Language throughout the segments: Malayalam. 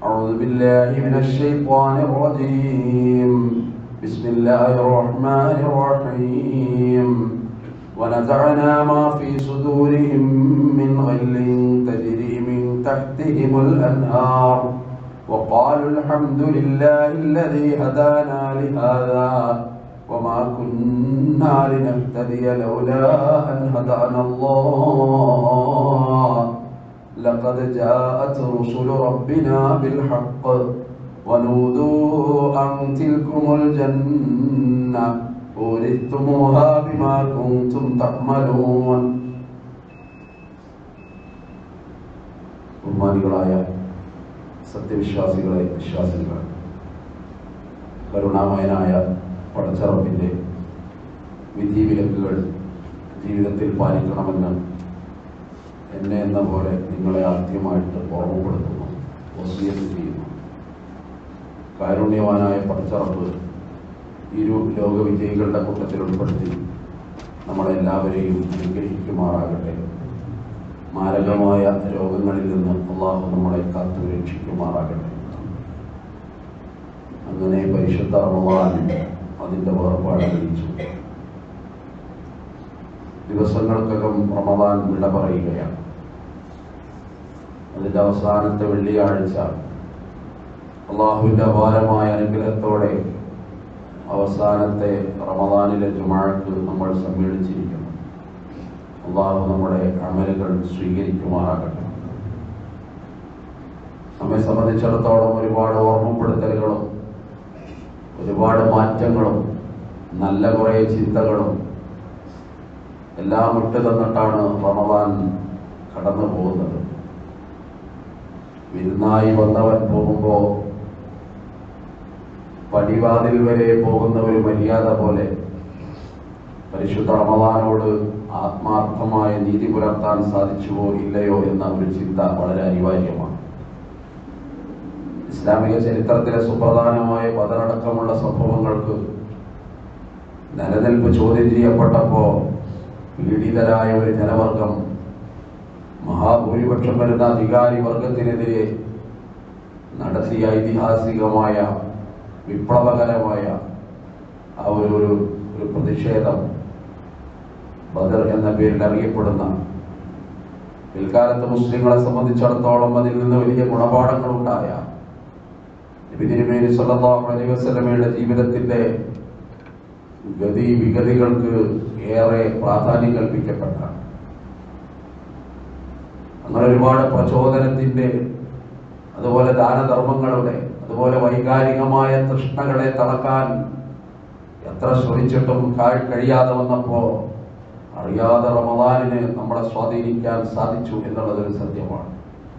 أعوذ بالله من الشيطان الرجيم بسم الله الرحمن الرحيم ونزعنا ما في صدورهم من غل تجري من تحتهم الأنهار وقالوا الحمد لله الذي هدانا لهذا وما كنا لنهتدي لولا أن هدانا الله لقد جاءت رسل ربنا بالحق ونودوا أن تلكم الجنة أورثتموها بما كنتم تعملون ബഹുമാനികളായ സത്യവിശ്വാസികളെ വിശ്വാസികൾ കരുണാമയനായ പടച്ചറപ്പിൻ്റെ വിധിവിലക്കുകൾ ജീവിതത്തിൽ പാലിക്കണമെന്ന് എന്നെ എന്ന പോലെ നിങ്ങളെ ആദ്യമായിട്ട് ഓർമ്മപ്പെടുത്തുന്നു വസീയത്ത് ചെയ്യുന്നു കാരുണ്യവാനായ പടച്ചറപ്പ് ഇരു ലോക വിജയികളുടെ കൂട്ടത്തിൽ ഉൾപ്പെടുത്തി നമ്മളെല്ലാവരെയും അനുഗ്രഹിക്കുമാറാകട്ടെ മാരകമായ രോഗങ്ങളിൽ നിന്ന് അള്ളാഹു നമ്മളെ കാത്തു രക്ഷിക്കുമാറാകട്ടെ അങ്ങനെ പരിശുദ്ധ റമദാൻ അതിൻ്റെ വേർപാട് അറിയിച്ചു ദിവസങ്ങൾക്കകം റമദാൻ വിട പറയുകയാണ് അതിൻ്റെ അവസാനത്തെ വെള്ളിയാഴ്ച അള്ളാഹുവിൻ്റെ അപാരമായ അനുഗ്രഹത്തോടെ അവസാനത്തെ റമദാനിലെ ജുമാഴക്ക് നമ്മൾ സമ്മേളിച്ചിരിക്കുന്നു അള്ളാഹു നമ്മുടെ അമലുകൾ സ്വീകരിക്കുമാറാകട്ടെ നമ്മെ സംബന്ധിച്ചിടത്തോളം ഒരുപാട് ഓർമ്മപ്പെടുത്തലുകളും ഒരുപാട് മാറ്റങ്ങളും നല്ല കുറേ ചിന്തകളും എല്ലാം ഇട്ട് തന്നിട്ടാണ് റമദാൻ കടന്നു പോകുന്നത് വിരുന്നായി വന്നവൻ പോകുമ്പോൾ പടിവാതിൽ വരെ പോകുന്ന ഒരു മര്യാദ പോലെ പരിശുദ്ധ റമദാനോട് ആത്മാർത്ഥമായ നീതി പുലർത്താൻ സാധിച്ചുവോ ഇല്ലയോ എന്ന ഒരു ചിന്ത വളരെ അനിവാര്യമാണ് ഇസ്ലാമിക ചരിത്രത്തിലെ സുപ്രധാനമായ പതനടക്കമുള്ള സംഭവങ്ങൾക്ക് നിലനിൽപ്പ് ചോദ്യം ചെയ്യപ്പെട്ടപ്പോ പീഡിതരായ ഒരു ജനവർഗം മഹാഭൂരിപക്ഷം വരുന്ന അധികാരി വർഗത്തിനെതിരെ നടത്തിയ ഐതിഹാസികമായ വിപ്ലവകരമായ ആ ഒരു ഒരു ഒരു പ്രതിഷേധം ബദർ എന്ന പേരിൽ അറിയപ്പെടുന്ന പിൽക്കാലത്ത് മുസ്ലിങ്ങളെ സംബന്ധിച്ചിടത്തോളം അതിൽ നിന്ന് വലിയ ഗുണപാഠങ്ങൾ ഉണ്ടായ നബിതിരുമേനി സല്ലല്ലാഹു അലൈഹി വസല്ലമയുടെ ജീവിതത്തിന്റെ ഗതി വിഗതികൾക്ക് ഏറെ പ്രാധാന്യം കൽപ്പിക്കപ്പെട്ട അങ്ങനെ ഒരുപാട് പ്രചോദനത്തിന്റെ അതുപോലെ ദാനധർമ്മങ്ങളുടെ അതുപോലെ വൈകാരികമായ തൃഷ്ണകളെ തളക്കാൻ എത്ര ശ്രമിച്ചിട്ടും കാ- കഴിയാതെ വന്നപ്പോ അറിയാതെ റമദാനിന് നമ്മളെ സ്വാധീനിക്കാൻ സാധിച്ചു എന്നുള്ളതൊരു സത്യമാണ്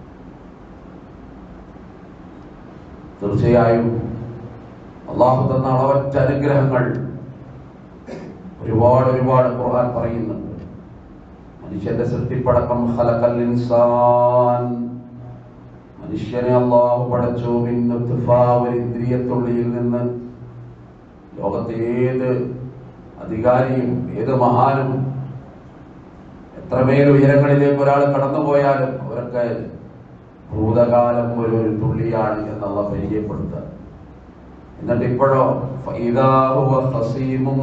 തീർച്ചയായും അള്ളാഹു തന്ന അളവറ്റ അനുഗ്രഹങ്ങൾ ഒരുപാട് ഒരുപാട് ഖുർആൻ പറയുന്നുണ്ട് മനുഷ്യന്റെ സൃഷ്ടിപ്പടക്കം ഖലഖൽ ഇൻസാൻ മനുഷ്യനെ അള്ളാഹു പടച്ചു മിൻ നുത്ഫ ഒരു ഇന്ദ്രിയത്തുള്ളിയിൽ നിന്ന് ലോകത്തെ ഏത് അധികാരിയും ഏത് മഹാനും എത്രമേൽ ഉയരങ്ങളിലേക്ക് ഒരാൾ കടന്നുപോയാലും അവരൊക്കെ ഭൂതകാലം ഒരു ഒരു തുള്ളിയാണ് എന്നുള്ള പരിചയപ്പെടുത്തുക എന്നിട്ട് ഇപ്പോഴോ ഫൈദാ ഹുവ ഖസീമും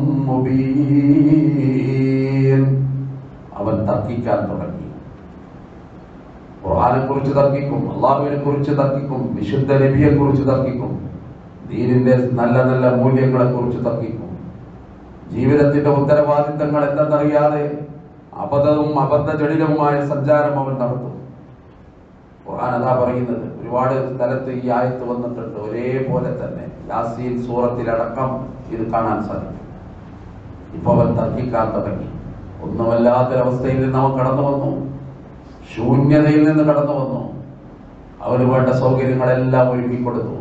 മുബീൻ. അവൻ തർക്കിക്കാൻ തുടങ്ങി ഖുർആനെ കുറിച്ച് തർക്കിക്കും അള്ളാഹുവിനെ കുറിച്ച് തർക്കിക്കും വിശുദ്ധ നബിയെ കുറിച്ച് തർക്കിക്കും ദീനിന്റെ നല്ല നല്ല മൂല്യങ്ങളെ കുറിച്ച് തർക്കിക്കും ജീവിതത്തിന്റെ ഉത്തരവാദിത്തങ്ങൾ എന്തെന്നറിയാതെ അബദ്ധവും അബദ്ധജടിലവുമായ സഞ്ചാരം അവൻ നടത്തും ഖുർആൻ അതാ പറയുന്നത് ഒരുപാട് സ്ഥലത്ത് ഈ ആയത്ത് വന്നിട്ടുണ്ട് ഒരേപോലെ തന്നെ യാസീൻ സൂറത്തിലടക്കം ഇത് കാണാൻ സാധിക്കും ഇപ്പൊ അവൻ തർക്കിക്കാൻ തുടങ്ങി ഒന്നുമല്ലാത്തൊരവസ്ഥയിൽ നിന്ന് അവൻ കടന്നു വന്നു ശൂന്യതയിൽ നിന്ന് കടന്നു വന്നു അവന് വേണ്ട സൗകര്യങ്ങളെല്ലാം ഒരുക്കി കൊടുത്തു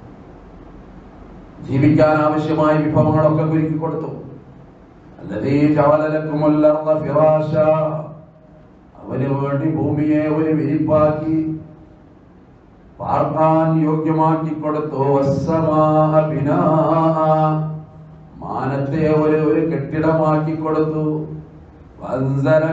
ജീവിക്കാൻ ആവശ്യമായ വിഭവങ്ങളൊക്കെ ഒരുക്കി കൊടുത്തു അല്ലതീ ജാലലക്കുമുല്ലർദ ഫിറാശ അവന് വേണ്ടി ഭൂമിയെ ഒരു വിരിപ്പാക്കി പാർക്കാൻ യോഗ്യമാക്കി കൊടുത്തു വസ്സമാഅ ബിനാഅ. മാനത്തെ ഒരു ഒരു കെട്ടിടമാക്കി കൊടുത്തു വൻസല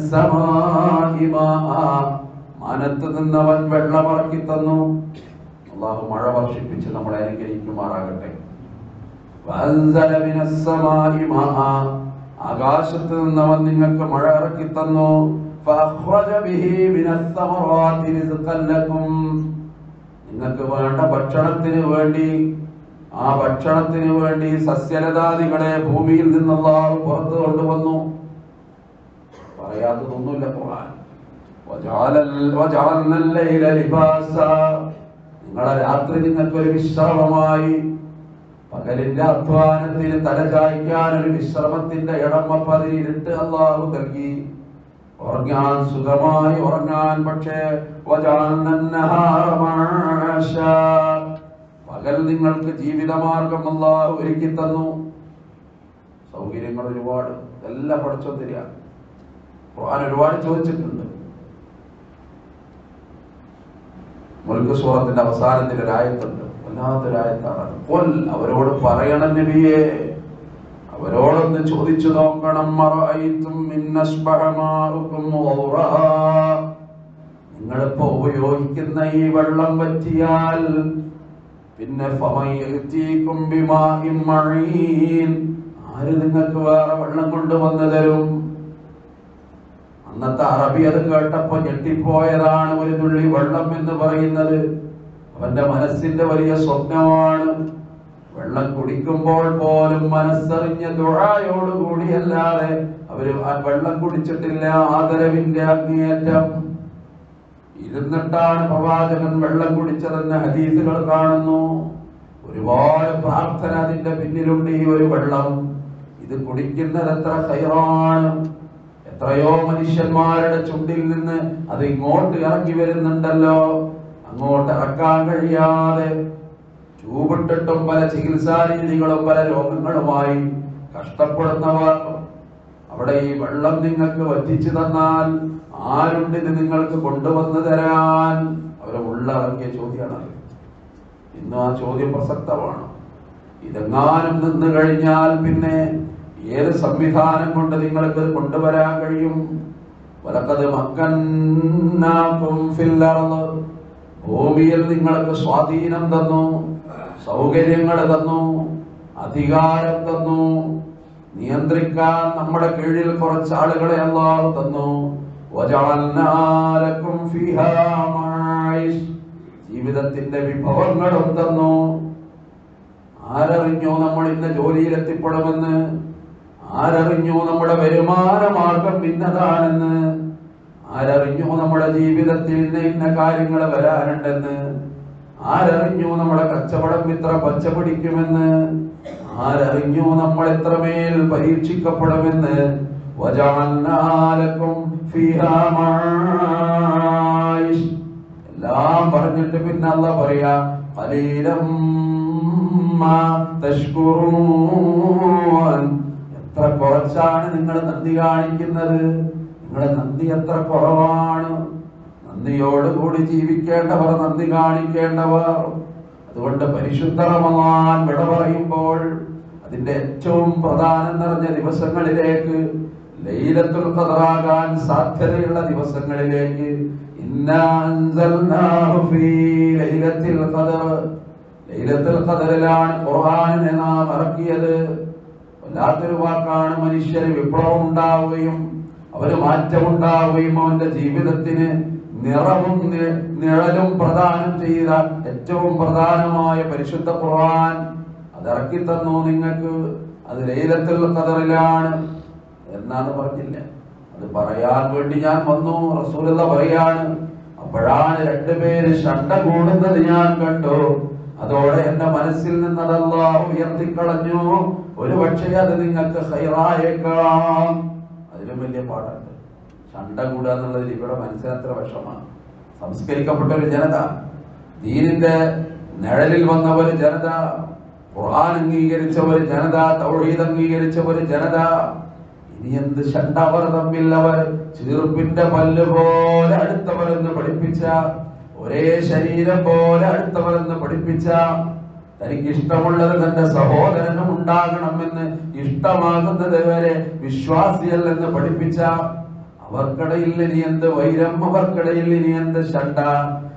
മിനസ്സമാഇ മാഅ. മാനത്ത് നിന്നവൻ വെള്ളമിറക്കി തന്നു അള്ളാഹു മഴ വർഷിപ്പിച്ച് നമ്മളെ അനുഗ്രഹിക്കുമാറാകട്ടെ വഅൻസല മിനസ്സമാഇ മാഅ. ആകാശത്ത് നിന്ന് അവൻ നിങ്ങൾക്ക് മഴ ഇറക്കി തന്നു ഫഅഖ്റജ ബിഹി മിനസ്സമറാത്തി റിസ്ഖൻ ലക്കും. നിങ്ങൾക്ക് വേണ്ട ഭക്ഷണത്തിന് വേണ്ടി ആ ഭക്ഷണത്തിന് വേണ്ടി സസ്യലതാദികളെ ഭൂമിയിൽ നിന്ന് അള്ളാഹു പുറത്തു കൊണ്ടുവന്നു പറയാത്തതൊന്നുമില്ല ഖുർആൻ വജഅലൽ- വജഅൽനൽ ലൈല ലിബാസാ. നിങ്ങളെ രാത്രി നിങ്ങൾക്ക് ഒരു വിശ്രമമായി പകലിന്റെ അധ്വാനത്തിന് തലചായ്ക്കാൻ ഒരു വിശ്രമത്തിന്റെ ഇടമ പതിരിട്ട് അള്ളാഹു നൽകി ഉറങ്ങാൻ സുഖമായി ഉറങ്ങാൻ പക്ഷേ വജഅൽനൻ നഹാറ മഅശാ. പകൽ നിങ്ങൾക്ക് ജീവിതമാർഗം അള്ളാഹു ഒരുക്കി തന്നു സൗകര്യങ്ങൾ ഒരുപാട് എല്ലാം പഠിച്ചോ തരിക ഖുർആൻ ഒരുപാട് ചോദിച്ചിട്ടുണ്ട് മുൽക്ക് സൂറത്തിന്റെ അവസാനത്തിൽ ഒരു ആയത്തുണ്ട് വല്ലാത്തൊരായത്താണ് കൊൽ അവരോട് പറയണം നബിയെ അവരോടൊന്ന് ചോദിച്ചു നോക്കണം മറഅയ്തും മിൻ അസ്ബഹ മാഉകും ഗൗറാ. നിങ്ങളിപ്പോ ഉപയോഗിക്കുന്ന ഈ വെള്ളം പറ്റിയാൽ പിന്നെ ഫമൻ യഅ്തീകും ബിമാഇൻ മഈൻ. ആര് നിങ്ങൾക്ക് വേറെ വെള്ളം കൊണ്ടുവന്നു തരും അന്നത്തെ അറബി അത് കേട്ടപ്പോ ഞെട്ടിപ്പോയതാണ് ഒരു തുള്ളി വെള്ളം എന്ന് പറയുന്നത് അവന്റെ മനസ്സിന്റെ വലിയ സ്വപ്നമാണ് വെള്ളം കുടിക്കുമ്പോൾ പോലും മനസ്സറിഞ്ഞ ദുഴായോടുകൂടിയല്ലാതെ അവര് ആ വെള്ളം കുടിച്ചിട്ടില്ല ആദരവിന്റെ അങ്ങേയറ്റം ഇരുന്നിട്ടാണ് പ്രവാചകൻ വെള്ളം കുടിച്ചതെന്ന് ഹദീസുകൾ കാണുന്നു ഒരുപാട് പ്രാർത്ഥന അതിന്റെ പിന്നിലുണ്ട് ഈ ഒരു വെള്ളം ഇത് കുടിക്കുന്നത് എത്ര ഹൈറാണ് എത്രയോ മനുഷ്യന്മാരുടെ ചുണ്ടിൽ നിന്ന് അത് ഇങ്ങോട്ട് ഇറങ്ങി വരുന്നുണ്ടല്ലോ അങ്ങോട്ട് ഇറക്കാൻ കഴിയാതെ ചൂപിട്ടിട്ടും പല ചികിത്സാ രീതികളും പല രോഗങ്ങളുമായി കഷ്ടപ്പെടുന്നവർ അവിടെ ഈ വെള്ളം നിങ്ങൾക്ക് വറ്റിച്ചു തന്നാൽ ആരുണ്ട് ഇത് നിങ്ങൾക്ക് കൊണ്ടുവന്നു തരാൻ അവരെ ഉള്ളിറങ്ങിയ ചോദ്യമാണ് ഇന്നും ആ ചോദ്യം പ്രസക്തമാണ് ഇതെങ്ങാനും നിന്ന് കഴിഞ്ഞാൽ പിന്നെ ഏത് സംവിധാനം കൊണ്ട് നിങ്ങൾക്ക് ഇത് കൊണ്ടുവരാൻ കഴിയും വലക്കത് മക്കന്നാക്കും ഫിൽ അർള്. ഭൂമിയിൽ നിങ്ങൾക്ക് സ്വാധീനം തന്നു സൗകര്യങ്ങൾ തന്നു അധികാരം തന്നു നിയന്ത്രിക്കാൻ നമ്മുടെ കീഴിൽ കുറച്ച് ആളുകളെ അള്ളാഹു തന്നു വജഅൽനാ ലക്കും ഫീഹാ മഈഷ്. ജീവിതത്തിന്റെ വിഭവങ്ങളും തന്നു ആരറിഞ്ഞു നമ്മൾ ഇന്ന് ജോലിയിൽ എത്തിപ്പെടുമെന്ന് ആരറിഞ്ഞു നമ്മുടെ വരുമാന മാർഗം ഇന്നതാണെന്ന് ആരറിഞ്ഞു നമ്മുടെ ജീവിതത്തിൽ ഇന്ന ഇന്ന കാര്യങ്ങൾ വരാനുണ്ടെന്ന് ആരറിഞ്ഞു നമ്മുടെ കച്ചവടം ഇത്ര പച്ച പിടിക്കുമെന്ന് ആരറിഞ്ഞു നമ്മൾ എത്രമേൽ പരീക്ഷിക്കപ്പെടുമെന്ന് വജഅൽനാ ലക്കും ഫീഹാ മഈഷ്. എല്ലാം പറഞ്ഞിട്ട് പിന്നെ അല്ല പറയാ ഖലീലം മാ തഷ്കുറൂൻ എത്ര കുറച്ചാണ് നിങ്ങൾ നന്ദി കാണിക്കുന്നത് നിങ്ങളുടെ നന്ദി എത്ര കുറവാണ് നന്ദിയോടുകൂടി ജീവിക്കേണ്ടവർ നന്ദി കാണിക്കേണ്ടവർ അതുകൊണ്ട് പരിശുദ്ധ റമദാൻ വിട പറയുമ്പോൾ അതിന്റെ ഏറ്റവും പ്രധാനം നിറഞ്ഞ ദിവസങ്ങളിലേക്ക് ലൈലത്തുൽ ഖദറാകാൻ സാധ്യതയുള്ള ദിവസങ്ങളിലേക്ക് ഇന്നാ അൻസൽനാഹു ഫീ ലൈലത്തിൽ ഖദർ ലൈലത്തുൽ ഖദറിലാണ് ഖുർആനിനെ നാം ഇറക്കിയത് വല്ലാത്തൊരു വാക്കാണ് മനുഷ്യന് വിപ്ലവം ഉണ്ടാവുകയും അവന് മാറ്റമുണ്ടാവുകയും അവന്റെ ജീവിതത്തിന് നിറവും നി- നിഴലും പ്രദാനം ചെയ്ത ഏറ്റവും പ്രധാനമായ പരിശുദ്ധ ഖുർആൻ അത് ഇറക്കി തന്നു നിങ്ങൾക്ക് അത് ലൈലത്തുൽ ഖദറിലാണ് എന്നാണ് പറഞ്ഞില്ല അത് പറയാൻ വേണ്ടി ഞാൻ വന്നു റസൂലുള്ള പറയാണ് അപ്പോഴാണ് രണ്ടുപേര് ശണ്ട കൂടുന്നത് ഞാൻ കണ്ടു അതോടെ എന്റെ മനസ്സിൽ നിന്ന് അതല്ലാ ഉയർത്തിക്കളഞ്ഞു ഒരു പക്ഷേ അത് നിങ്ങൾക്ക് ഹൈറായേക്കാം അതിലും വലിയ പാടുണ്ട് ശണ്ട കൂടുക എന്നുള്ളതിൽ ഇവിടെ മനസ്സിനത്ര വിഷമാണ് സംസ്കരിക്കപ്പെട്ട ഒരു ജനത ദീനിന്റെ നിഴലിൽ വന്ന ഒരു ജനത ഖുർആൻ അംഗീകരിച്ച ഒരു ജനത തൗഹീദ് അംഗീകരിച്ച ഒരു ജനത ഇനി എന്ത് ശണ്ട അവർ തമ്മിൽ അവർ ചീർപ്പിന്റെ പല്ല് പോലെ അടുത്തവരെന്ന് പഠിപ്പിച്ച ഒരേ ശരീരം പോലെ അടുത്തവരെന്ന് പഠിപ്പിച്ച തനിക്ക് ഇഷ്ടമുള്ളത് തന്റെ സഹോദരനും ഉണ്ടാകണമെന്ന് ഇഷ്ടമാകുന്നത് വരെ വിശ്വാസിയല്ലെന്ന് പഠിപ്പിച്ച അവർക്കിടയിൽ ഇനി എന്ത് വൈരം അവർക്കിടയിൽ ഇനി എന്ത് ശണ്ട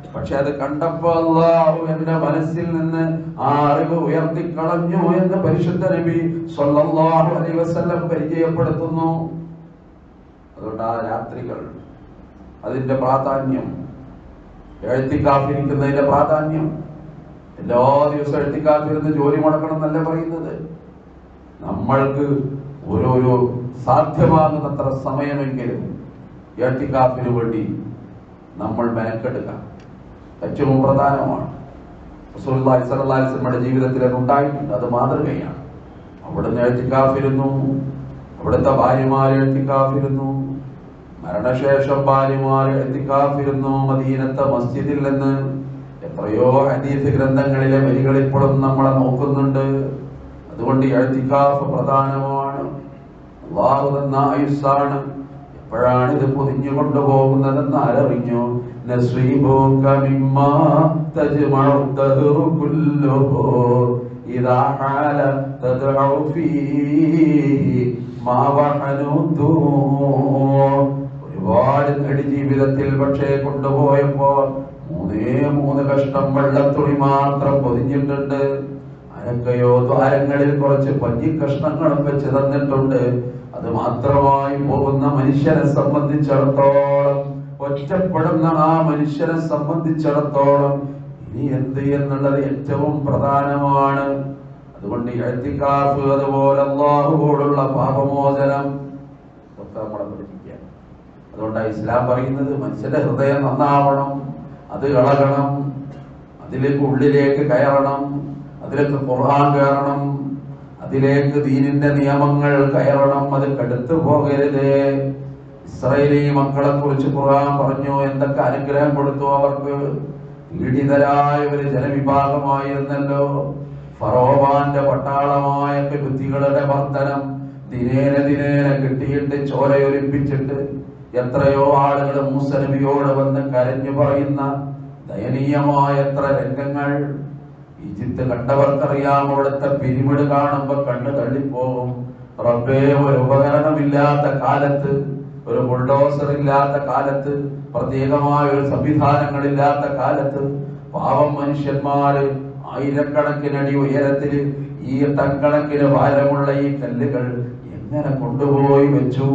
പക്ഷെ അത് കണ്ടപ്പോ അള്ളാഹു എന്റെ മനസ്സിൽ നിന്ന് ആ അറിവ് ഉയർത്തിക്കളഞ്ഞു എന്ന് പരിശുദ്ധ നബി സ്വല്ലല്ലാഹു അലൈഹി വസല്ലം പരിചയപ്പെടുത്തുന്നു അതുകൊണ്ട് ആ രാത്രികൾ അതിന്റെ പ്രാധാന്യം എഴുത്തിക്കാത്തിരിക്കുന്നതിന്റെ പ്രാധാന്യം എല്ലാ ദിവസവും എഴുത്തിക്കാത്തിരുന്ന് ജോലി മുടക്കണം എന്നല്ല പറയുന്നത് നമ്മൾക്ക് ഓരോരോ സാധ്യമാകുന്നത്ര സമയമെങ്കിലും എഴുത്തിക്കാഫിന് വേണ്ടി നമ്മൾ മെനക്കെടുക്കാം ഏറ്റവും പ്രധാനമാണ് റസൂലുള്ളാഹി സ്വല്ലല്ലാഹി അലൈഹി വസല്ലമയുടെ ജീവിതത്തിൽ അത് ഉണ്ടായിട്ടുണ്ട് അത് മാതൃകയാണ് അവിടുന്ന് എഴുത്തിക്കാഫിരുന്നു അവിടുത്തെ ഭാര്യമാർ എഴുത്തിക്കാഫിരുന്നു മരണശേഷം ഭാര്യമാർ എഴുത്തിക്കാഫിരുന്നു മദീനത്തെ മസ്ജിദിൽ നിന്ന് എത്രയോ ഹദീസ് ഗ്രന്ഥങ്ങളിലെ വരികൾ ഇപ്പോഴും നമ്മളെ നോക്കുന്നുണ്ട് അതുകൊണ്ട് എഴുത്തിക്കാഫ് പ്രധാനമാണ് അള്ളാഹു തന്ന ആയുസ്സാണ് എപ്പോഴാണ് ഇത് പൊതിഞ്ഞു കൊണ്ടുപോകുന്നതെന്ന് ആരറിഞ്ഞു നസ്രീബുക മിമ്മാ തജ്മഉ الدهر كله إذا حال تدعو فيه ما وحنوت ഒരുപാട് നേടി ജീവിതത്തിൽ പക്ഷേ കൊണ്ടുപോയപ്പോ മൂന്നേ മൂന്ന് കഷ്ടം വെള്ളത്തുണി മാത്രം പൊതിഞ്ഞിട്ടുണ്ട് ആരൊക്കെയോ ദ്വാരങ്ങളിൽ കുറച്ച് പഞ്ഞി കഷ്ണങ്ങളും വെച്ച് തന്നിട്ടുണ്ട് അത് മാത്രമായി പോകുന്ന മനുഷ്യനെ സംബന്ധിച്ചിടത്തോളം ഒറ്റപ്പെടുന്ന ആ മനുഷ്യനെ സംബന്ധിച്ചിടത്തോളം ഇനി എന്ത് എന്നുള്ളത് ഏറ്റവും പ്രധാനമാണ് അതുകൊണ്ട് എഴുത്തിക്കാഫ് അതുപോലെ അള്ളാഹുവോടുള്ള പാപമോചനം ഇതൊക്കെ നമ്മളെ പഠിപ്പിക്കുക അതുകൊണ്ടാണ് ഇസ്ലാം പറയുന്നത് മനുഷ്യന്റെ ഹൃദയം നന്നാവണം അത് ഇളകണം അതിലേക്ക് ഉള്ളിലേക്ക് കയറണം അതിലേക്ക് ഖുർആൻ കയറണം അതിലേക്ക് ദീനിന്റെ നിയമങ്ങൾ കയറണം അത് കടുത്തു പോകരുത് ഇസ്രായേലി മക്കളെ കുറിച്ച് ഖുർആൻ പറഞ്ഞു എന്തൊക്കെ അനുഗ്രഹം കൊടുത്തു അവർക്ക് പീഡിതരായ ഒരു ജനവിഭാഗമായിരുന്നല്ലോ ഫറോവാന്റെ പട്ടാളമായ ബുദ്ധികളുടെ വർധനം ദിനേന ദിനേന കിട്ടിയിട്ട് ചോരയൊലിപ്പിച്ചിട്ട് എത്രയോ ആളുകൾ മൂസനബിയോട് വന്ന് കരഞ്ഞു പറയുന്ന ദയനീയമായ എത്ര രംഗങ്ങൾ ഈജിപ്ത് കണ്ടവർക്കറിയാം അവിടുത്തെ പിരിമിഡ് കാണുമ്പോ കണ്ണ് തള്ളിപ്പോകും റബ്ബേ ഒരു ഉപകരണമില്ലാത്ത കാലത്ത് ഒരു ബുൾഡോസർ ഇല്ലാത്ത കാലത്ത് പ്രത്യേകമായ ഒരു സംവിധാനങ്ങളില്ലാത്ത കാലത്ത് പാവം മനുഷ്യന്മാര് ആയിരക്കണക്കിനടി ഉയരത്തിൽ ഈ ടൺകണക്കിന് ഭാരമുള്ള ഈ കല്ലുകൾ എങ്ങനെ കൊണ്ടുപോയി വെച്ചു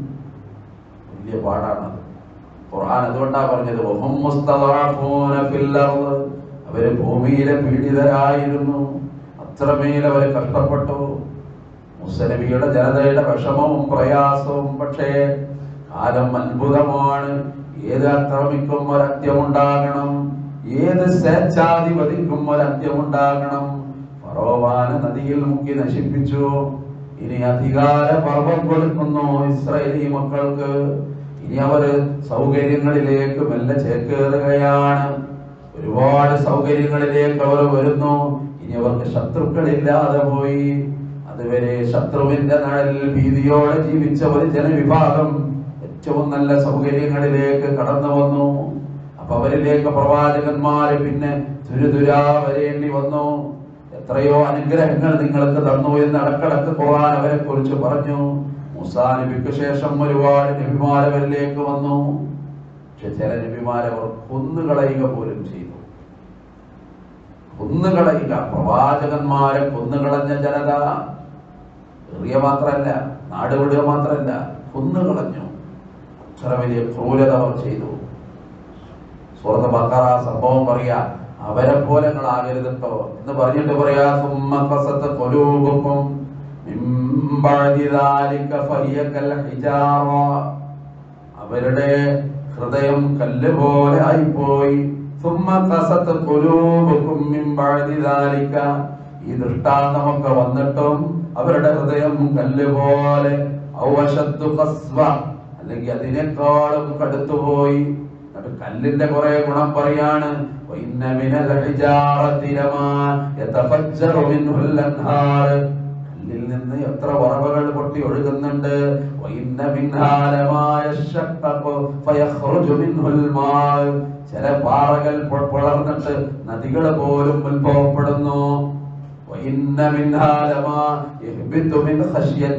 വലിയ പാടാണത് ഖുർആൻ അതുകൊണ്ടാ പറഞ്ഞത് വഹും മുസ്തദഅഫൂന ഫിൽ അർദ് അവര് ഭൂമിയിലെ പീഡിതരായിരുന്നു അത്രമേൽ അവർ കഷ്ടപ്പെട്ടു മുസ്ലിമിയുടെ ജനതയുടെ വിഷമവും പ്രയാസവും പക്ഷേ കാലം അത്ഭുതമാണ് ഏത് ആക്രമിക്കും ഒരന്ത്യമുണ്ടാകണം ഏത് സ്വേച്ഛാധിപതിക്കും ഒരന്ത്യമുണ്ടാകണം ഫറോവാന നദിയിൽ മുക്കി നശിപ്പിച്ചു ഇനി അധികാര പർവം കൊടുക്കുന്നു ഇസ്രായേലി മക്കൾക്ക് ഇനി അവര് സൗകര്യങ്ങളിലേക്ക് മെല്ലെ ചേക്കേറുകയാണ് ഒരുപാട് സൗകര്യങ്ങളിലേക്ക് അവർ വരുന്നു ഇനി അവർക്ക് ശത്രുക്കളില്ലാതെ പോയി അതുവരെ ശത്രുവിന്റെ നഴലിൽ ഭീതിയോടെ ജീവിച്ച ഒരു ജനവിഭാഗം ഏറ്റവും നല്ല സൗകര്യങ്ങളിലേക്ക് കടന്നു വന്നു അപ്പൊ അവരിലേക്ക് പ്രവാചകന്മാര് പിന്നെ തുരുതുരാ വരേണ്ടി വന്നു എത്രയോ അനുഗ്രഹങ്ങൾ നിങ്ങൾക്ക് തന്നു എന്ന് അടക്കടക്ക് ഖുർആൻ അവരെ കുറിച്ച് പറഞ്ഞു മൂസാ നബിക്ക് ശേഷം ഒരുപാട് നബിമാരവരിലേക്ക് വന്നു പക്ഷെ ചില നബിമാരവർ കൊന്നുകളയുക പോലും ചെയ്തു കൊന്നുകളയുക പ്രവാചകന്മാരെ കൊന്നുകളഞ്ഞ ജനത എറിയ മാത്രല്ല നാട് വിടുക മാത്രല്ല കൊന്നുകളഞ്ഞു അത്ര വലിയ ക്രൂരത അവർ ചെയ്തു സുഹൃത്ത് ബക്കറ സംഭവം പറയാ അവരെ പോലെ നിങ്ങളാകരുതട്ടോ എന്ന് പറഞ്ഞിട്ട് പറയാ സുമ്മ ഖസത്ത് ഖുലൂബുക്കും മിൻ ബഅദി ദാലിക ഫഹിയ കൽ ഹിജാറ അവരുടെ ഹൃദയം കല്ല് പോലെ ആയിപ്പോയി സുമ്മ ഖസത്ത് ഖുലൂബുക്കും മിൻ ബഅദി ദാലിക ഈ ദൃഷ്ടാന്തമൊക്കെ വന്നിട്ടും അവരുടെ ഹൃദയം കല്ല് പോലെ ഔവശത്തു ഖസ്വ അല്ലെങ്കിൽ അതിനേക്കാളും കടുത്തുപോയി എന്നിട്ട് കല്ലിന്റെ കുറെ ഗുണം പറയാണ് وإن من الحجارة لما يتفجر منه الأنهار കല്ലിൽ നിന്ന് എത്ര ഉറവകൾ പൊട്ടി ഒഴുകുന്നുണ്ട് وإن منها لما يشقق فيخرج منه الماء ചില പാറകൾ പൊ- പിളർന്നിട്ട് നദികൾ പോലും ഉത്ഭവപ്പെടുന്നു وإن منها لما يهبط من خشية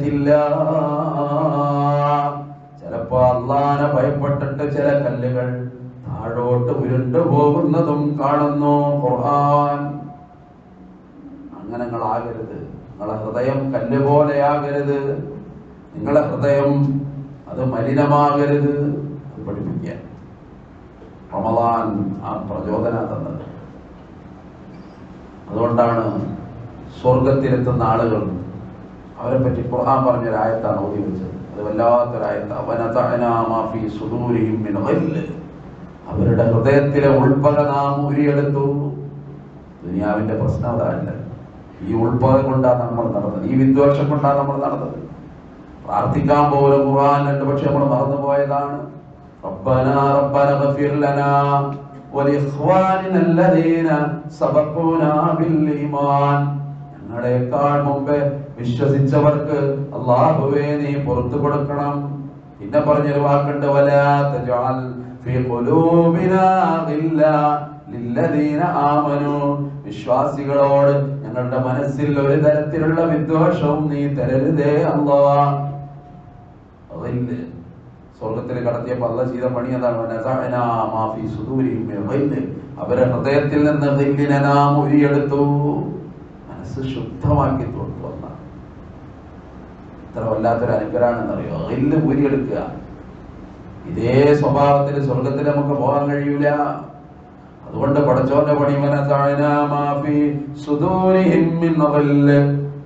الله ചിലപ്പോ അള്ളാനെ ഭയപ്പെട്ടിട്ട് ചില കല്ലുകൾ താഴോട്ട് താഴോട്ട് ഉരുണ്ടു പോകുന്നതും കാണുന്നു ഖുർആൻ അങ്ങനെ നിങ്ങളാകരുത് നിങ്ങളെ ഹൃദയം കല്ല് പോലെയാകരുത് നിങ്ങളെ ഹൃദയം അത് മലിനമാകരുത് അത് പഠിപ്പിക്കാൻ റമദാൻ ആ പ്രചോദന തന്നത് അതുകൊണ്ടാണ് സ്വർഗത്തിലെത്തുന്ന ആളുകൾ അവരെ പറ്റി ഖുർആൻ പറഞ്ഞൊരായത്താണ് ഓതി വെച്ചത് അത് വല്ലാത്തൊരായത്ത് അവനതഅനാ മാ ഫീ സുദൂരിഹിം മിൻ ഗില്ല്. അവരുടെ ഹൃദയത്തിലെ ഉൾപ്പക നാം ഊരിയെടുത്തു ദുനിയാവിന്റെ പ്രശ്നം അതല്ല ഈ ഉൾപ്പക കൊണ്ടാണ് നമ്മൾ നടന്നത് ഈ വിദ്വേഷം കൊണ്ടാണ് നമ്മൾ നടന്നത് പ്രാർത്ഥിക്കാൻ പോലും ഖുർആൻ രണ്ട് പക്ഷെ നമ്മൾ മറന്നുപോയതാണ് ربنا ربنا اغفر لنا ولإخواننا الذين سبقونا بالإيمان ഞങ്ങളെക്കാൾ മുമ്പേ വിശ്വസിച്ചവർക്ക് അള്ളാഹുവേ നീ പുറത്തു കൊടുക്കണം പിന്നെ പറഞ്ഞൊരു വാക്കുണ്ട് വലാ തജഅൽ ഫീ ഖുലൂബിനാ ഗില്ല ലില്ലദീന ആമനു വിശ്വാസികളോട് ഞങ്ങളുടെ മനസ്സിൽ ഒരു തരത്തിലുള്ള വിദ്വേഷവും നീ തരരുതേ അല്ലാഹ് ഗില്ല്. സ്വർഗത്തിൽ കടത്തിയപ്പോൾ അല്ല ചെയ്ത പണി അതാണ് വനസഅനാ മാ ഫീ സുദൂരിഹിം മിൻ ഗില്ല്. അവരെ ഹൃദയത്തിൽ നിന്ന് ഗില്ലിനെ നാം ഉരിയെടുത്തു മനസ്സ് ശുദ്ധമാക്കി തോർത്തു എന്നാണ് ഇത്ര വല്ലാത്തൊരു അനുഗ്രഹമാണെന്നറിയോ ഗില്ല് ഊരിയെടുക്കുക ഇതേ സ്വഭാവത്തിൽ സ്വർഗത്തിൽ നമുക്ക് പോകാൻ കഴിയൂല അതുകൊണ്ട് പടച്ചോന്റെ പണി വനസഅനാ മാ ഫീ സുദൂരിഹിം മിൻ ഗില്ല്.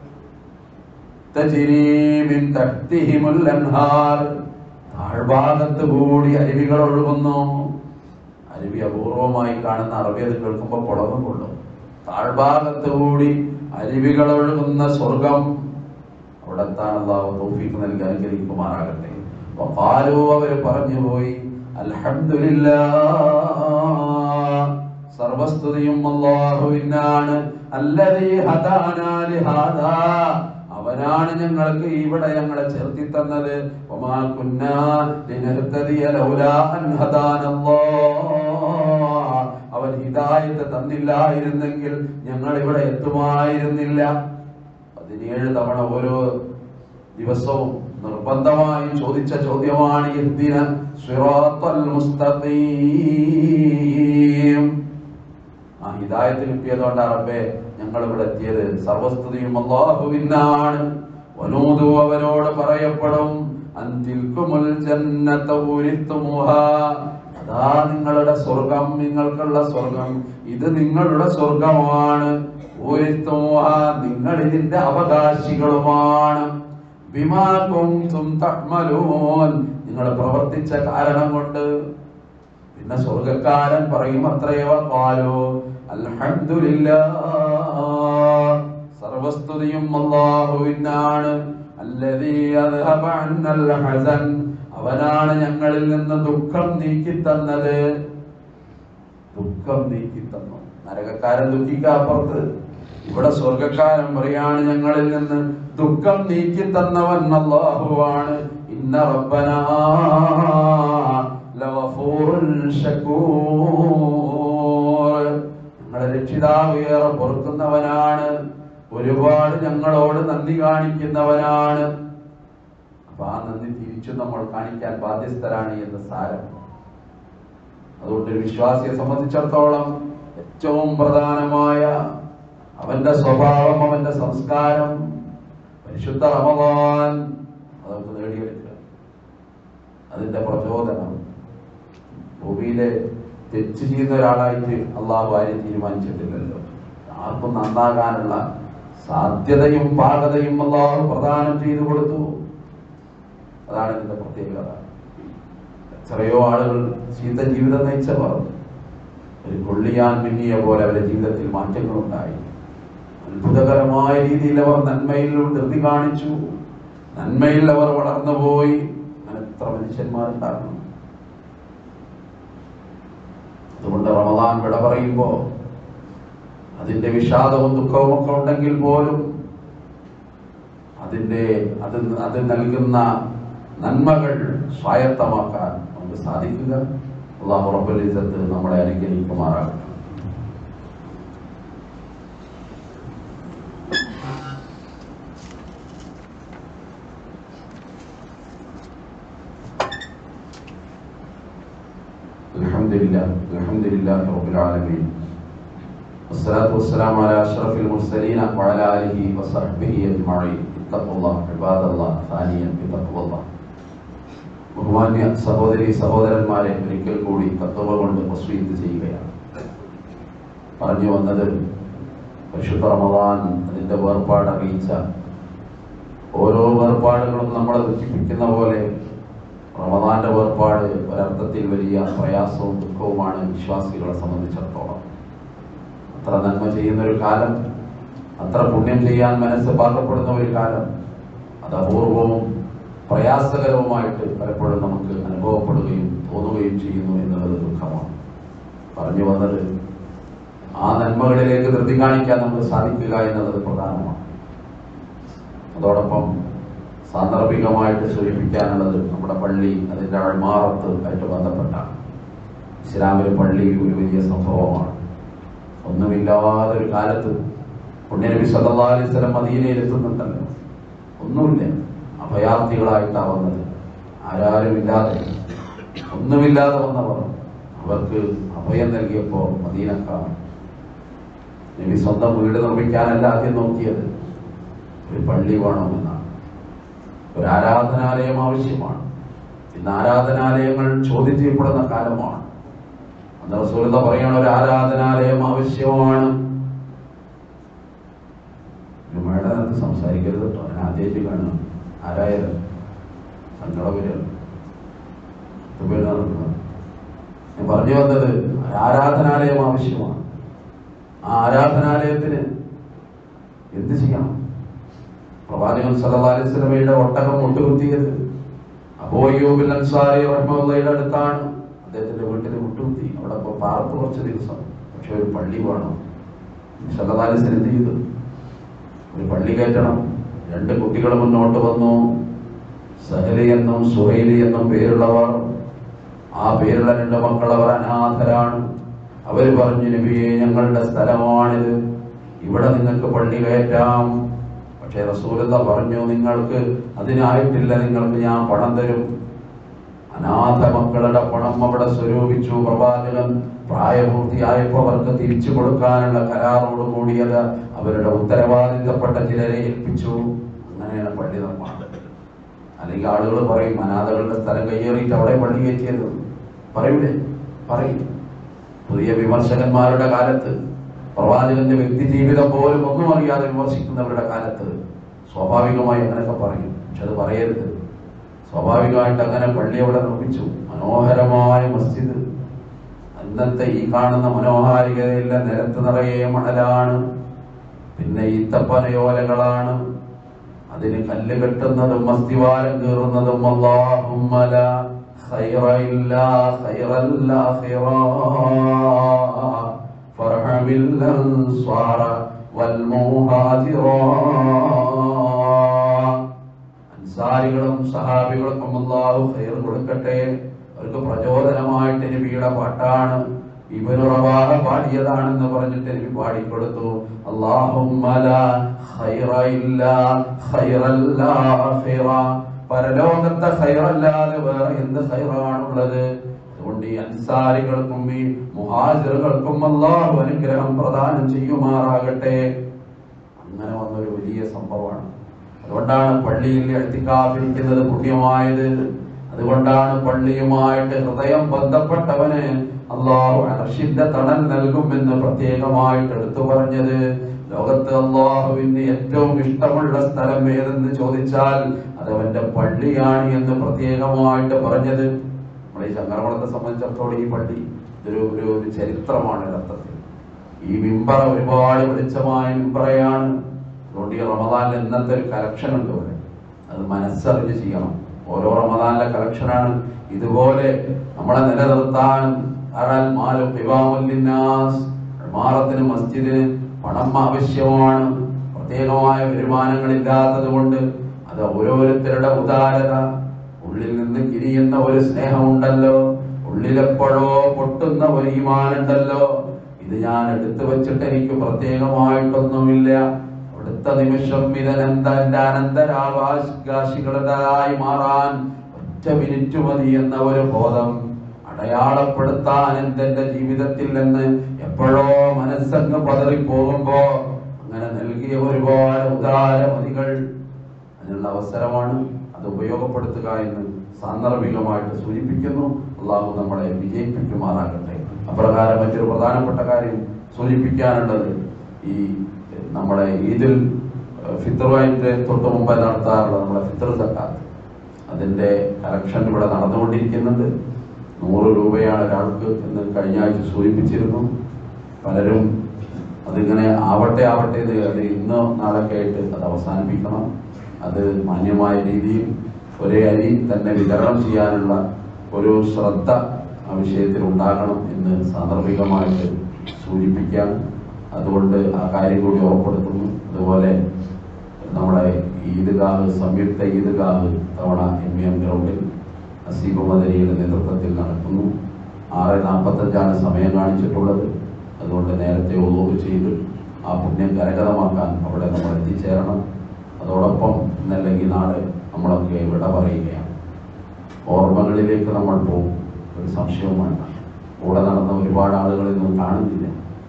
തജ്രീ മിൻ തഹ്തിഹിമുൽ അൻഹാർ താഴ്ഭാഗത്ത് കൂടി അരുവികൾ ഒഴുകുന്നു അരുവി അപൂർവമായി കാണുന്ന അറബി അത് കേൾക്കുമ്പോൾ പുളകം കൊള്ളും താഴ്ഭാഗത്ത് കൂടി അരുവികൾ ഒഴുകുന്ന സ്വർഗം അവിടെ എത്താൻ അള്ളാഹു തൗഫീഖ് നൽകി അനുഗ്രഹിക്കുമാറാകട്ടെ വഖാലു അവർ പറഞ്ഞു പോയി അൽഹംദുലില്ലാ സർവസ്തുതിയും അല്ലാഹുവിനാണ് അല്ലദീ ഹദാനാ ലിഹാദാ അവനാണ് ഞങ്ങൾക്ക് ഇവിടെ ഞങ്ങളെ ചേർത്തി തന്നത് വമാ കുന്നാ ലിനഹ്തദിയ ലൗലാ അൻ ഹദാനല്ലാഹ് അവൻ ഹിദായത്ത് തന്നില്ലായിരുന്നെങ്കിൽ ഞങ്ങൾ ഇവിടെ എത്തുമായിരുന്നില്ല പതിനേഴ് തവണ ഓരോ ദിവസവും നിർബന്ധമായി ചോദിച്ച ചോദ്യമാണ് ഇഹ്ദിന സിറാത്തൽ മുസ്തഖീം ആ ഹിദായത്ത് കിട്ടിയതുകൊണ്ട് റബ്ബേ ഞങ്ങൾ ഇവിടെ എത്തിയത് സർവസ്തുതിയും അള്ളാഹുവിനാണ് വനൂതു അവരോട് പറയപ്പെടും അന്തിൽക്കുമുൽ ജന്നത ഊരിത്തുമുഹാ അതാ നിങ്ങളുടെ സ്വർഗം നിങ്ങൾക്കുള്ള സ്വർഗം ഇത് നിങ്ങളുടെ സ്വർഗമാണ് ഊരിത്തുമുഹാ നിങ്ങൾ ഇതിന്റെ അവകാശികളുമാണ് ബിമാ കുന്തും തഅ്മലൂൻ നിങ്ങൾ പ്രവർത്തിച്ച കാരണം കൊണ്ട് പിന്നെ സ്വർഗക്കാരൻ പറയും അത്രയോ പാലോ അൽഹംദുലില്ലാ സർവസ്തുതിയും അല്ലാഹുവിനാണ് അല്ലദീ അദ്ഹബ അന്നൽ ഹസൻ അവനാണ് ഞങ്ങളിൽ നിന്ന് ദുഃഖം നീക്കി തന്നത് ദുഃഖം നീക്കി തന്നു നരകക്കാരൻ ദുഃഖിക്കുക അപ്പുറത്ത് ഇവിടെ സ്വർഗക്കാരൻ പറയാണ് ഞങ്ങളിൽ നിന്ന് ദുഃഖം നീക്കി തന്നവൻ അല്ലാഹുവാണ് ഇന്ന റബ്ബനാ ലഗഫൂറുൻ ശകൂർ ഞങ്ങളുടെ രക്ഷിതാവ് ഏറെ പൊറുക്കുന്നവനാണ് ഒരുപാട് ഞങ്ങളോട് നന്ദി കാണിക്കുന്നവനാണ് അപ്പൊ ആ നന്ദി തിരിച്ചു നമ്മൾ കാണിക്കാൻ ബാധ്യസ്ഥരാണ് എന്ന് സാരം അതുകൊണ്ട് ഒരു വിശ്വാസിയെ സംബന്ധിച്ചിടത്തോളം ഏറ്റവും പ്രധാനമായ അവന്റെ സ്വഭാവം അവന്റെ സംസ്കാരം പരിശുദ്ധ റമദാൻ അത് നമുക്ക് നേടിയെടുക്കുക അതിന്റെ പ്രചോദനം ഭൂമിയിലെ തെറ്റ് ചെയ്യുന്ന ഒരാളായിട്ട് അള്ളാഹു ആരും തീരുമാനിച്ചിട്ടില്ലല്ലോ ആർക്കും നന്നാകാനുള്ള സാധ്യതയും പാകതയും അള്ളാഹു പ്രദാനം ചെയ്തു കൊടുത്തു അതാണ് ഇതിന്റെ പ്രത്യേകത എത്രയോ ആളുകൾ ചീത്ത ജീവിതം നയിച്ചവർ ഒരു കൊള്ളിയാൻ മിന്നിയ പോലെ അവരുടെ ജീവിതത്തിൽ മാറ്റങ്ങളുണ്ടായി അത്ഭുതകരമായ രീതിയിൽ അവർ നന്മയിൽ ധൃതി കാണിച്ചു നന്മയിൽ അവർ വളർന്നുപോയി അങ്ങനെ എത്ര മനുഷ്യന്മാരുണ്ടാകണം അതുകൊണ്ട് റമദാൻ വിട പറയുമ്പോ അതിന്റെ വിഷാദവും ദുഃഖവും ഒക്കെ ഉണ്ടെങ്കിൽ പോലും അതിന്റെ അത് അത് നൽകുന്ന നന്മകൾ സ്വായത്തമാക്കാൻ നമുക്ക് സാധിക്കുക അള്ളാഹു റബ്ബുൽ ഇസ്സത്ത് നമ്മളെ അനുഗ്രഹിക്കുമാറാകട്ടെ الحمد الحمد لله الحمد لله رب العالمين والصلاة والسلام على أشرف المرسلين وعلى آله وصحبه أجمعين اتقوا الله عباد الله ثانيا بتقوى الله ബഹുമാന്യ സഹോദരി സഹോദരന്മാരെ ഒരിക്കൽ കൂടി തത്വ കൊണ്ട് വസ്വീത്ത് ചെയ്യുകയാണ് പറഞ്ഞു വന്നത് പരിശുദ്ധ റമദാൻ അതിന്റെ വേർപാട് അറിയിച്ച ഓരോ വേർപാടുകളും നമ്മളെ ദുഃഖിപ്പിക്കുന്ന പോലെ റമദാന്റെ വേർപാട് ഒരർത്ഥത്തിൽ വലിയ പ്രയാസവും ദുഃഖവുമാണ് വിശ്വാസികളെ സംബന്ധിച്ചിടത്തോളം അത്ര നന്മ ചെയ്യുന്ന ഒരു കാലം അത്ര പുണ്യം ചെയ്യാൻ മനസ്സ് പാകപ്പെടുന്ന ഒരു കാലം അത് അപൂർവവും പ്രയാസകരവുമായിട്ട് പലപ്പോഴും നമുക്ക് അനുഭവപ്പെടുകയും തോന്നുകയും ചെയ്യുന്നു എന്നുള്ളത് ദുഃഖമാണ് പറഞ്ഞു വന്നത് ആ നന്മകളിലേക്ക് ധൃതി കാണിക്കാൻ നമുക്ക് സാധിക്കുക എന്നുള്ളത് പ്രധാനമാണ് അതോടൊപ്പം സാന്ദർഭികമായിട്ട് സൂചിപ്പിക്കാനുള്ളത് നമ്മുടെ പള്ളി അതിന്റെ അഴിമാറത്ത് ആയിട്ട് ബന്ധപ്പെട്ട ഇസ്ലാമിലെ പള്ളി ഒരു വലിയ സംഭവമാണ് ഒന്നുമില്ലാതെ ഒരു കാലത്ത് പുണ്യനബി സല്ലല്ലാഹു അലൈഹി വസല്ലം മദീനയിൽ എത്തുന്നുണ്ടല്ലോ ഒന്നുമില്ല അഭയാർത്ഥികളായിട്ടാ വന്നത് ആരാരുമില്ലാതെ ഒന്നുമില്ലാതെ വന്നവർ അവർക്ക് അഭയം നൽകിയപ്പോ മദീനക്കാർ നബി സ്വന്തം വീട് നിർമ്മിക്കാനല്ല ആദ്യം നോക്കിയത് ഒരു പള്ളി വേണമെന്നാണ് ഒരു ആരാധനാലയം ആവശ്യമാണ് ഇന്ന് ആരാധനാലയങ്ങൾ ചോദ്യം ചെയ്യപ്പെടുന്ന കാലമാണ് അന്ന് റസൂലത പറയണ ഒരു ആരാധനാലയം ആവശ്യമാണ് ജുമയുടെ നേരത്ത് സംസാരിക്കരുത് കേട്ടോ ഞാൻ ആദ്യമായിട്ട് കാണുന്നു ആരായാലും സങ്കടവരും നടക്കുന്നത് ഞാൻ പറഞ്ഞു വന്നത് ഒരു ആരാധനാലയം ആവശ്യമാണ് ആ ആരാധനാലയത്തിന് എന്ത് ചെയ്യണം പ്രവാചകൻ സല്ലല്ലാഹു അലൈഹി വസല്ലമയുടെ ഒട്ടകം മുട്ടുകുത്തിയത് അബൂയ്യൂബിൽ അൻസാരി റഹ്മത്തുള്ളാഹിയുടെ അടുത്താണ് അദ്ദേഹത്തിന്റെ വീട്ടിൽ മുട്ടുകുത്തി അവിടെ ഇപ്പൊ പാർത്ത് കുറച്ച് ദിവസം പക്ഷെ ഒരു പള്ളി വേണം സല്ലല്ലാഹു അലൈഹി വസല്ലം എന്ത് ചെയ്തു ഒരു പള്ളി കയറ്റണം രണ്ട് കുട്ടികൾ മുന്നോട്ട് വന്നു സഹലി എന്നും സുഹൈലി എന്നും പേരുള്ളവർ ആ പേരുള്ള രണ്ട് മക്കൾ അവർ അനാഥരാണ് അവർ പറഞ്ഞു നബിയെ ഞങ്ങളുടെ സ്ഥലമാണിത് ഇവിടെ നിങ്ങൾക്ക് പള്ളി കയറ്റാം പക്ഷെ റസൂലത പറഞ്ഞു നിങ്ങൾക്ക് അതിനായിട്ടില്ല നിങ്ങൾക്ക് ഞാൻ പണം തരും അനാഥ മക്കളുടെ പണം അവിടെ സ്വരൂപിച്ചു പ്രവാചകൻ പ്രായപൂർത്തിയായപ്പോ അവർക്ക് തിരിച്ചു കൊടുക്കാനുള്ള കരാറോട് കൂടിയത് അവരുടെ ഉത്തരവാദിത്തപ്പെട്ട ചിലരെ ഏൽപ്പിച്ചു അങ്ങനെയാണ് പള്ളി നിർമ്മാണം അല്ലെങ്കിൽ ആളുകൾ പറയും അനാഥകളുടെ സ്ഥലം കയ്യേറിയിട്ട് അവിടെ പള്ളി കയറ്റിയത് പറയൂലേ പറയും പുതിയ വിമർശകന്മാരുടെ കാലത്ത് പ്രവാചകന്റെ വ്യക്തി ജീവിതം പോലും ഒന്നും അറിയാതെ വിമർശിക്കുന്നവരുടെ കാലത്ത് സ്വാഭാവികമായി അങ്ങനെയൊക്കെ പറയും പക്ഷെ അത് പറയരുത് സ്വാഭാവികമായിട്ട് അങ്ങനെ പള്ളി അവിടെ നിർമ്മിച്ചു മനോഹരമായ മസ്ജിദ് അന്നത്തെ ഈ കാണുന്ന മനോഹാരികതയില്ല നിരത്ത് നിറയെ മണലാണ് പിന്നെ ഈത്തപ്പനയോലകളാണ് അതിന് കല്ല് കെട്ടുന്നതും മസ്തിവാരം കീറുന്നതും അല്ലാഹുമ്മ ലാ ഖൈറ ഇല്ലാ ഖൈറൽ ആഖിറ ഫർഹമിൽ അൻസ്വാറ വൽ മുഹാജിറ അൻസാരികളും സഹാബികൾക്കും അല്ലാഹു ഖൈർ കൊടുക്കട്ടെ അവർക്ക് പ്രചോദനമായിട്ട് നബിയുടെ പാട്ടാണ് ഇബ്നു റവാഹ പാടിയതാണെന്ന് പറഞ്ഞിട്ട് നബി പാടിക്കൊടുത്തു അല്ലാഹുമ്മ ലാ ഖൈറ ഇല്ലാ ഖൈറൽ ആഖിറ പരലോകത്തെ ഖൈറല്ലാതെ വേറെ എന്ത് ഖൈറാണുള്ളത് അതുകൊണ്ട് ഈ അൻസാരികൾക്കും ഈ മുഹാജിറുകൾക്കും അല്ലാഹു അനുഗ്രഹം പ്രദാനം ചെയ്യുമാറാകട്ടെ അങ്ങനെ വന്നൊരു വലിയ സംഭവമാണ് അതുകൊണ്ടാണ് പള്ളിയിൽ എത്തിക്കാതിരിക്കുന്നത് പുണ്യമായത് അതുകൊണ്ടാണ് പള്ളിയുമായിട്ട് ഹൃദയം ബന്ധപ്പെട്ടവന് അള്ളാഹു അർഷിന്റെ തണൽ നൽകുമെന്ന് പ്രത്യേകമായിട്ട് എടുത്തു പറഞ്ഞത് ലോകത്ത് അള്ളാഹുവിന് ഏറ്റവും ഇഷ്ടമുള്ള സ്ഥലം ഏതെന്ന് ചോദിച്ചാൽ അത് അവന്റെ പള്ളിയാണ് എന്ന് പ്രത്യേകമായിട്ട് പറഞ്ഞത് നമ്മുടെ ഈ ചങ്ങരകുളത്തെ സംബന്ധിച്ചിടത്തോളം ഈ പള്ളി ഇതൊരു ഒരു ഒരു ചരിത്രമാണ് യഥാർത്ഥത്തിൽ ഈ മിമ്പറ ഒരുപാട് വെളിച്ചമായ മിമ്പറയാണ് അതുകൊണ്ട് ഈ റമദാനിൽ ഇന്നത്തെ ഒരു കലക്ഷൻ ഉണ്ട് ഇവിടെ അത് മനസ്സറിഞ്ഞ് ചെയ്യണം ഓരോ റമദാനിലെ കളക്ഷനാണ് ഇതുപോലെ നമ്മളെ നിലനിർത്താൻ ആരാൽ മാലും ഖിവാമുല്ലിന്നാസ് മാറത്തിന് മസ്ജിദിന് പണം ആവശ്യമാണ് പ്രത്യേകമായ വരുമാനങ്ങളില്ലാത്തത് കൊണ്ട് അത് ഓരോരുത്തരുടെ ഉദാരത ഉള്ളിൽ നിന്ന് കിരിയുന്ന ഒരു സ്നേഹമുണ്ടല്ലോ ഉള്ളിലെപ്പോഴോ പൊട്ടുന്ന ഒരു ഈമാനുണ്ടല്ലോ ഇത് ഞാൻ എടുത്തു വെച്ചിട്ട് എനിക്ക് പ്രത്യേകമായിട്ടൊന്നുമില്ല അടുത്ത നിമിഷം ഇതെന്ത എന്റെ അനന്തരാവകാശികളുടേതായി മാറാൻ ഒറ്റ മിനിറ്റ് മതി എന്ന ഒരു ബോധം അടയാളപ്പെടുത്താൻ എന്തെന്റെ ജീവിതത്തിൽ നിന്ന് എപ്പോഴോ മനസ്സങ്ങ് പതറിപ്പോകുമ്പോ അങ്ങനെ നൽകിയ ഒരുപാട് ഉദാരമതികൾ അതിനുള്ള അവസരമാണ് അത് ഉപയോഗപ്പെടുത്തുക എന്ന് സാന്ദർഭികമായിട്ട് സൂചിപ്പിക്കുന്നു അള്ളാഹു നമ്മളെ വിജയിപ്പിക്കുമാറാകട്ടെ അപ്രകാരം മറ്റൊരു പ്രധാനപ്പെട്ട കാര്യം സൂചിപ്പിക്കാനുള്ളത് ഈ നമ്മുടെ ഈദിൽ ഫിത്തറുമായിട്ട് തൊട്ട് മുമ്പ് നടത്താറുള്ള നമ്മുടെ ഫിത്തർ സക്കാത്ത് അതിന്റെ കലക്ഷൻ ഇവിടെ നടന്നുകൊണ്ടിരിക്കുന്നുണ്ട് നൂറ് രൂപയാണ് ഒരാൾക്ക് എന്ന് കഴിഞ്ഞ ആഴ്ച സൂചിപ്പിച്ചിരുന്നു പലരും അതിങ്ങനെ ആവട്ടെ ആവട്ടെ എന്ന് അത് ഇന്നോ നാളൊക്കെ ആയിട്ട് അത് അവസാനിപ്പിക്കണം അത് മാന്യമായ രീതിയിൽ ഒരേ അരി തന്നെ വിതരണം ചെയ്യാനുള്ള ഒരു ശ്രദ്ധ ആ വിഷയത്തിൽ ഉണ്ടാകണം എന്ന് സാന്ദർഭികമായിട്ട് സൂചിപ്പിക്കാം അതുകൊണ്ട് ആ കാര്യം കൂടി ഓർപ്പെടുത്തുന്നു അതുപോലെ നമ്മുടെ ഈദ്ഗാഹ് സംയുക്ത ഈദ്ഗാഹ് തവണ എം എം ഗ്രൗണ്ടിൽ അസീബ് മദരിയുടെ നേതൃത്വത്തിൽ നടക്കുന്നു ആറ് നാൽപ്പത്തഞ്ചാണ് സമയം കാണിച്ചിട്ടുള്ളത് അതുകൊണ്ട് നേരത്തെ ഒതുവ് ചെയ്ത് ആ പുണ്യം കരകതമാക്കാൻ അവിടെ നമ്മൾ എത്തിച്ചേരണം അതോടൊപ്പം ഇന്നല്ലെങ്കിൽ നാളെ നമ്മളൊക്കെ വിട പറയുകയാണ് ഓർമ്മകളിലേക്ക് നമ്മൾ പോകും ഒരു സംശയവും വേണ്ട കൂടെ നടന്ന ഒരുപാട് ആളുകളെ ഒന്നും കാണുന്നില്ല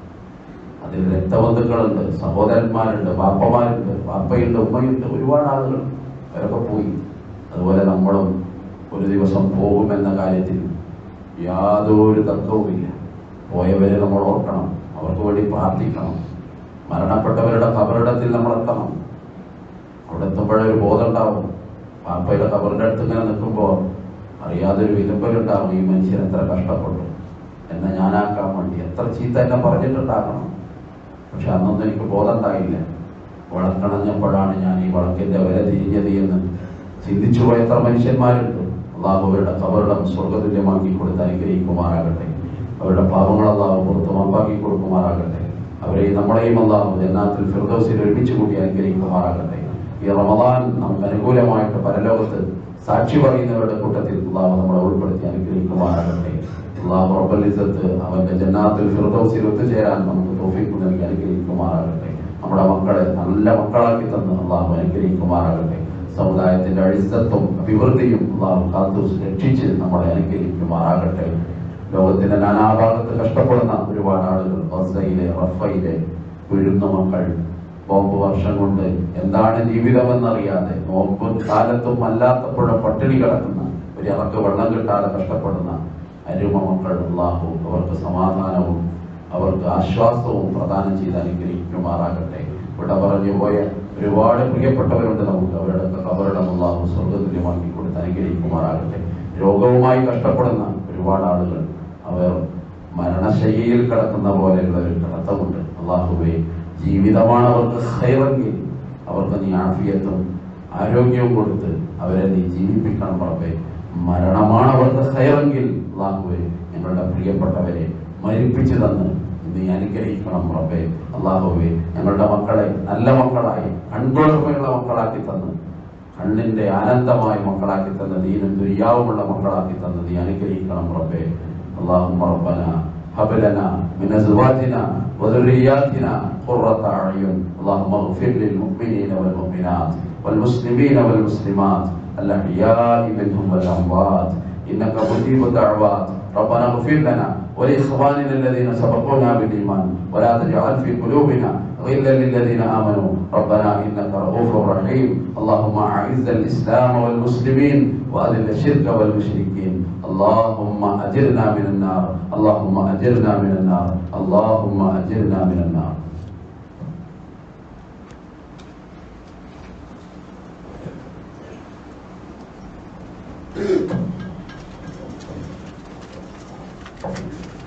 അതിൽ രക്തബന്ധുക്കളുണ്ട് സഹോദരന്മാരുണ്ട് ബാപ്പമാരുണ്ട് ബാപ്പയുണ്ട് ഉമ്മയുണ്ട് ഒരുപാട് ആളുകൾ അവരൊക്കെ പോയി അതുപോലെ നമ്മളും ഒരു ദിവസം പോകുമെന്ന കാര്യത്തിൽ യാതൊരു തർക്കവുമില്ല പോയവരെ നമ്മൾ ഓർക്കണം അവർക്ക് വേണ്ടി പ്രാർത്ഥിക്കണം മരണപ്പെട്ടവരുടെ കബറിടത്തിൽ നമ്മൾ എത്തണം അവിടെ എത്തുമ്പോഴേ ഒരു ബോധം ഉണ്ടാവും പാപ്പയുടെ കബറിന്റെ അടുത്ത് ഇങ്ങനെ നിൽക്കുമ്പോൾ അറിയാതെ ഒരു വിതുമ്പലുണ്ടാവും ഈ മനുഷ്യൻ എത്ര കഷ്ടപ്പെട്ടു എന്നെ ഞാനാക്കാൻ വേണ്ടി എത്ര ചീത്ത എന്നെ പറഞ്ഞിട്ടുണ്ടാകണം പക്ഷെ അന്നൊന്നും എനിക്ക് ബോധം ഉണ്ടായില്ല വിളക്കണഞ്ഞപ്പോഴാണ് ഞാൻ ഈ വിളക്കിന്റെ വില തിരിഞ്ഞത് എന്ന് ചിന്തിച്ചു പോയ എത്ര മനുഷ്യന്മാരുണ്ട് അള്ളാഹു അവരുടെ കബറിടം സ്വർഗതുല്യമാക്കി കൊടുത്ത് അനുഗ്രഹിക്കുമാറാകട്ടെ അവരുടെ പാപങ്ങൾ അള്ളാഹു പുറത്ത് മാപ്പാക്കി കൊടുക്കുമാറാകട്ടെ അവരെയും നമ്മളെയും അള്ളാഹു ജന്നാത്തിൽ ഫിർദൗസിൽ ഒരുമിച്ച് കൂട്ടി അനുഗ്രഹിക്കുമാറാകട്ടെ ഈ റമദാൻ നമുക്ക് അനുകൂലമായിട്ട് പരലോകത്ത് സാക്ഷി പറയുന്നവരുടെ കൂട്ടത്തിൽ അള്ളാഹു നമ്മളെ ഉൾപ്പെടുത്തി അനുഗ്രഹിക്കുമാറാകട്ടെ അള്ളാഹു റബ്ബൽ ഇസ്സത്ത് അവന്റെ ജന്നാത്തിൽ ഫിർദൗസിൽ ഒത്തുചേരാൻ നമുക്ക് തോഫീക്ക് നൽകി അനുഗ്രഹിക്കുമാറാകട്ടെ നമ്മുടെ മക്കളെ നല്ല മക്കളാക്കി തന്ന് അള്ളാഹു അനുഗ്രഹിക്കുമാറാകട്ടെ സമുദായത്തിന്റെ അഴിസത്വം അഭിവൃദ്ധിയും അള്ളാഹു കാത്തു രക്ഷിച്ച് നമ്മളെ അനുഗ്രഹിക്കുമാറാകട്ടെ ലോകത്തിന്റെ നാനാഭാഗത്ത് കഷ്ടപ്പെടുന്ന ഒരുപാട് ആളുകൾ ഗസയിലെ റഫയിലെ വീഴുന്ന മക്കൾ ബോംബ് വർഷം കൊണ്ട് എന്താണ് ജീവിതമെന്നറിയാതെ നോമ്പ് കാലത്തും അല്ലാത്തപ്പോഴും പട്ടിണി കിടക്കുന്ന ഒരു ഇറക്ക് വെള്ളം കിട്ടാതെ കഷ്ടപ്പെടുന്ന അരുമ മക്കൾ അള്ളാഹു അവർക്ക് സമാധാനവും അവർക്ക് ആശ്വാസവും പ്രദാനം ചെയ്ത് അനുഗ്രഹിക്കുമാറാകട്ടെ ഇവിടെ പറഞ്ഞു പോയ ഒരുപാട് പ്രിയപ്പെട്ടവരുണ്ട് നമുക്ക് അവരുടെ കബറിടം അള്ളാഹു സ്വർഗതുല്യമാക്കി കൊടുത്ത് അനുഗ്രഹിക്കുമാറാകട്ടെ രോഗവുമായി കഷ്ടപ്പെടുന്ന ഒരുപാട് ആളുകൾ അവർ മരണശയ്യയിൽ കിടക്കുന്ന പോലെയുള്ള ഒരു കിടത്തമുണ്ട് അള്ളാഹുവെ ജീവിതമാണ് അവർക്ക് ഹൈറെങ്കിൽ അവർക്ക് നീ ആഫിയത്തും ആരോഗ്യവും കൊടുത്ത് അവരെ നീ ജീവിപ്പിക്കണം റബ്ബേ മരണമാണ് അവർക്ക് ഹൈറെങ്കിൽ അള്ളാഹുവെ ഞങ്ങളുടെ പ്രിയപ്പെട്ടവരെ മരിപ്പിച്ചു തന്ന് നീ അനുഗ്രഹിക്കണം റബ്ബേ അള്ളാഹുവെ ഞങ്ങളുടെ മക്കളെ നല്ല മക്കളായി കൺകുളിർമയുള്ള മക്കളാക്കി തന്ന് കണ്ണിന്റെ ആനന്ദമായ മക്കളാക്കി തന്ന ദീനും ദുര്യാവുമുള്ള മക്കളാക്കി തന്ന് നീ അനുഗ്രഹിക്കണം റബ്ബേ اللهم ربنا هب لنا من ازواجنا وذرياتنا قرة اعين اللهم اغفر للمؤمنين والمؤمنات والمسلمين والمسلمات الاحياء منهم والاموات انك مجيب الدعوات ربنا اغفر لنا ولاخواننا الذين سبقونا بالايمان ولا تجعل في قلوبنا غلا للذين امنوا ربنا انك رؤوف رحيم اللهم اعز الاسلام والمسلمين واذل الشرك والمشركين اللهم اجرنا من النار اللهم اجرنا من النار اللهم اجرنا من النار Thank you.